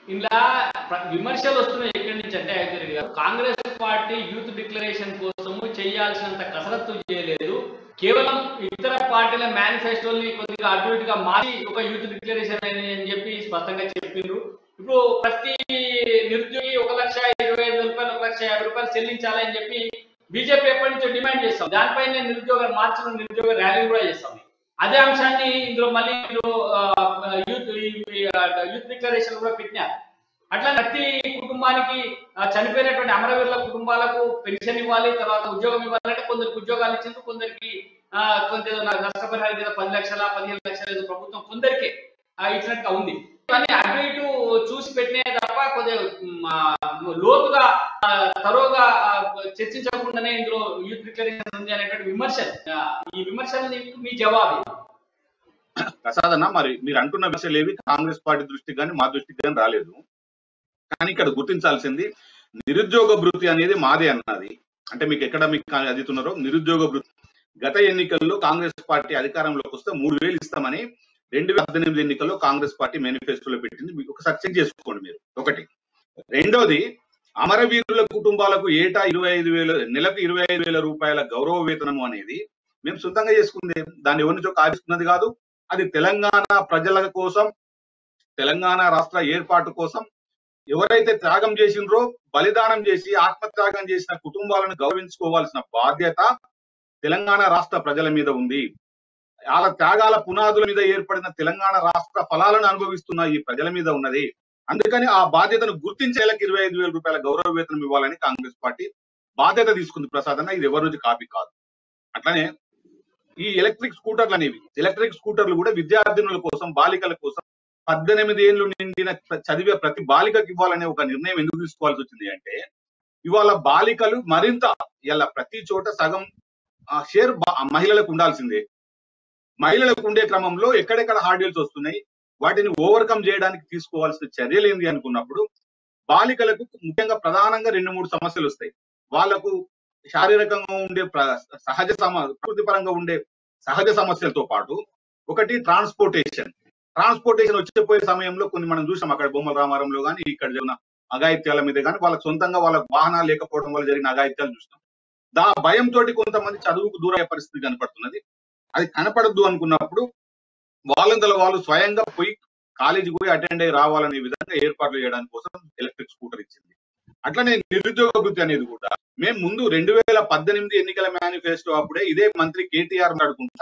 ఇలా ప్ర- విమర్శలు వస్తున్నాయి ఎక్కడి నుంచి అంటే ఐశ్వర్య గారు కాంగ్రెస్ పార్టీ యూత్ డిక్లరేషన్ కోసము చేయాల్సినంత కసరత్తు చేయలేదు కేవలం ఇతర పార్టీల మేనిఫెస్టోల్ని కొద్దిగా అటు ఇటుగా మార్చి ఒక యూత్ డిక్లరేషన్ అని అని చెప్పి స్పష్టంగా చెప్పిండ్రు ఇప్పుడు ప్రతి నిరుద్యోగి ఒక లక్ష ఇరవై ఐదు రూపాయలు ఒక లక్ష యాభై రూపాయలు చెల్లించాలని చెప్పి బీజేపీ ఎప్పటి నుంచో డిమాండ్ చేస్తాం దానిపైన నిరుద్యోగ మార్చిన నిరుద్యోగ ర్యాలీ కూడా చేస్తాం అదే అంశాన్ని ఇందులో మళ్ళీ ఇందులో ఆ, యూత్ ఈ- ఆ, యూత్ డిక్లరేషన్ కూడా పెట్టినారు అట్లా ప్రతి కుటుంబానికి ఆ, చనిపోయినటువంటి అమరవీరుల కుటుంబాలకు పెన్షన్ ఇవ్వాలి తర్వాత ఉద్యోగం ఇవ్వాలంటే కొందరికి ఉద్యోగాలు ఇచ్చింది కొందరికి ఆ, కొంత ఏదో నా- నష్టపరిహారం ఏదో పది లక్షల పదిహేను లక్షల ఏదో ప్రభుత్వం కొందరికే ఆ, ఇచ్చినట్టుగా ఉంది ఇవన్నీ అటు ఇటు చూసి పెట్టినే తప్ప కొద్దిగా మ్, ఆ, లోతుగా ఆ, తరోగా ఆ, చర్చించకుండానే ఇందులో యూత్ డిక్లరేషన్ ఉంది అనేటువంటి విమర్శలు ఆ, ఈ విమర్శలు మీ జవాబు ప్రసాద్ అన్న మరి మీరు అంటున్న విషయాలు ఏవి కాంగ్రెస్ పార్టీ దృష్టికి కానీ మా దృష్టికి కానీ రాలేదు కానీ ఇక్కడ గుర్తించాల్సింది నిరుద్యోగ భృతి అనేది మాదే అన్నది అంటే మీకు ఎక్కడ మీకు అందుతున్నారో నిరుద్యోగ భృతి గత ఎన్నికల్లో కాంగ్రెస్ పార్టీ అధికారంలోకి వస్తే మూడు వేలు ఇస్తామని రెండు వేల పద్దెనిమిది ఎన్నికల్లో కాంగ్రెస్ పార్టీ మేనిఫెస్టోలో పెట్టింది మీకు ఒకసారి చెక్ చేసుకోండి మీరు ఒకటి రెండోది అమరవీరుల కుటుంబాలకు ఏటా ఇరవై ఐదు వేల నెలకు ఇరవై ఐదు వేల రూపాయల గౌరవ వేతనము అనేది మేము సొంతంగా చేసుకుంది దాన్ని ఎవరి నుంచో కాపిస్తున్నది కాదు అది తెలంగాణ ప్రజల కోసం తెలంగాణ రాష్ట్ర ఏర్పాటు కోసం ఎవరైతే త్యాగం చేసిండ్రో బలిదానం చేసి ఆత్మత్యాగం చేసిన కుటుంబాలను గౌరవించుకోవాల్సిన బాధ్యత తెలంగాణ రాష్ట్ర ప్రజల మీద ఉంది వాళ్ళ త్యాగాల పునాదుల మీద ఏర్పడిన తెలంగాణ రాష్ట్ర ఫలాలను అనుభవిస్తున్న ఈ ప్రజల మీద ఉన్నది అందుకని ఆ బాధ్యతను గుర్తించేలకు ఇరవై ఐదు వేల రూపాయల గౌరవ వేతనం ఇవ్వాలని కాంగ్రెస్ పార్టీ బాధ్యత తీసుకుంది ప్రసాద్ అన్న ఇది ఎవరి నుంచి కాపీ కాదు అట్లనే ఈ ఎలక్ట్రిక్ స్కూటర్లు అనేవి ఎలక్ట్రిక్ స్కూటర్లు కూడా విద్యార్థినుల కోసం బాలికల కోసం పద్దెనిమిది ఏళ్ళు నిండిన ప్ర- చదివే ప్రతి బాలికకి ఇవ్వాలనే ఒక నిర్ణయం ఎందుకు తీసుకోవాల్సి వచ్చింది అంటే ఇవాళ బాలికలు మరింత ఇలా ప్రతి చోట సగం ఆ, షేర్ బా- మహిళలకు ఉండాల్సిందే మహిళలకు ఉండే క్రమంలో ఎక్కడెక్కడ హార్డిల్స్ వస్తున్నాయి వాటిని ఓవర్కమ్ చేయడానికి తీసుకోవాల్సిన చర్యలు ఏంది అనుకున్నప్పుడు బాలికలకు ముఖ్యంగా ప్రధానంగా రెండు మూడు సమస్యలు వస్తాయి వాళ్ళకు శారీరకంగా ఉండే ప్ర- సహజ సమ ప్రకృతి పరంగా ఉండే సహజ సమస్యలతో పాటు ఒకటి ట్రాన్స్పోర్టేషన్ ట్రాన్స్పోర్టేషన్ వచ్చేపోయే సమయంలో కొన్ని మనం చూసాం అక్కడ బొమ్మల రామారంలో కానీ ఇక్కడ జరిగిన అఘాయిత్యాల మీద కానీ వాళ్ళకి సొంతంగా వాళ్ళ వాహనాలు లేకపోవడం వల్ల జరిగిన అఘాయిత్యాలు చూస్తాం దా భయంతో కొంతమంది చదువుకు దూరయ్యే పరిస్థితి కనపడుతున్నది అది కనపడద్దు అనుకున్నప్పుడు వాళ్ళంతలో వాళ్ళు స్వయంగా పోయి కాలేజీకి పోయి అటెండ్ అయ్యి రావాలనే విధంగా ఏర్పాట్లు చేయడానికి కోసం ఎలక్ట్రిక్ స్కూటర్ ఇచ్చింది అట్లనే నిరుద్యోగ వృత్తి అనేది కూడా మేము ముందు రెండు వేల పద్దెనిమిది ఎన్నికల మేనిఫెస్టో అప్పుడే ఇదే మంత్రి కేటీఆర్ మాట్లాడుకుంటా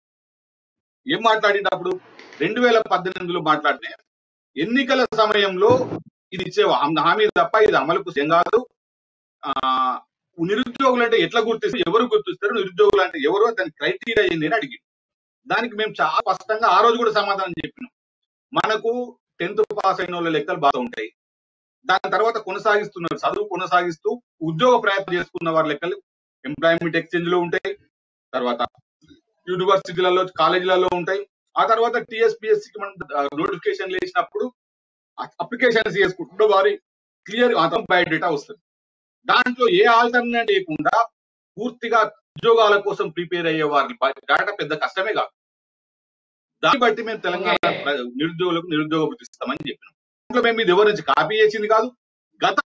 ఏం మాట్లాడినప్పుడు రెండు వేల పద్దెనిమిదిలో మాట్లాడితే ఎన్నికల సమయంలో ఇది ఇచ్చే హామీ హామీ తప్ప ఇది అమలుకు ఏం కాదు ఆ నిరుద్యోగులు అంటే ఎట్లా గుర్తిస్తారు ఎవరు గుర్తిస్తారు నిరుద్యోగులు అంటే ఎవరు దాని క్రైటీరియా ఏంది అని అడిగి దానికి మేము చాలా స్పష్టంగా ఆ రోజు కూడా సమాధానం చెప్పినాం మనకు టెన్త్ పాస్ అయిన వాళ్ళ లెక్కలు బాగా ఉంటాయి దాని తర్వాత కొనసాగిస్తున్నారు చదువు కొనసాగిస్తూ ఉద్యోగ ప్రయత్నం చేసుకున్న వారి లెక్కలు ఎంప్లాయ్మెంట్ ఎక్స్చేంజ్ లో ఉంటాయి తర్వాత యూనివర్సిటీలలో కాలేజీలలో ఉంటాయి ఆ తర్వాత టిఎస్పిఎస్సి కి మనం నోటిఫికేషన్ వేసినప్పుడు అప్లికేషన్స్ చేసుకుంటుంటే వారి క్లియర్ బయోడేటా వస్తుంది దాంట్లో ఏ ఆల్టర్నేట్ లేకుండా పూర్తిగా ఉద్యోగాల కోసం ప్రిపేర్ అయ్యే వారి డేటా పెద్ద కష్టమే కాదు దాన్ని బట్టి మేము తెలంగాణ ప్ర- నిరుద్యోగులకు నిరుద్యోగ వృత్తి ఇస్తామని చెప్పినాం దాంట్లో మేము ఇది ఎవరి నుంచి కాపీ చేసింది కాదు గత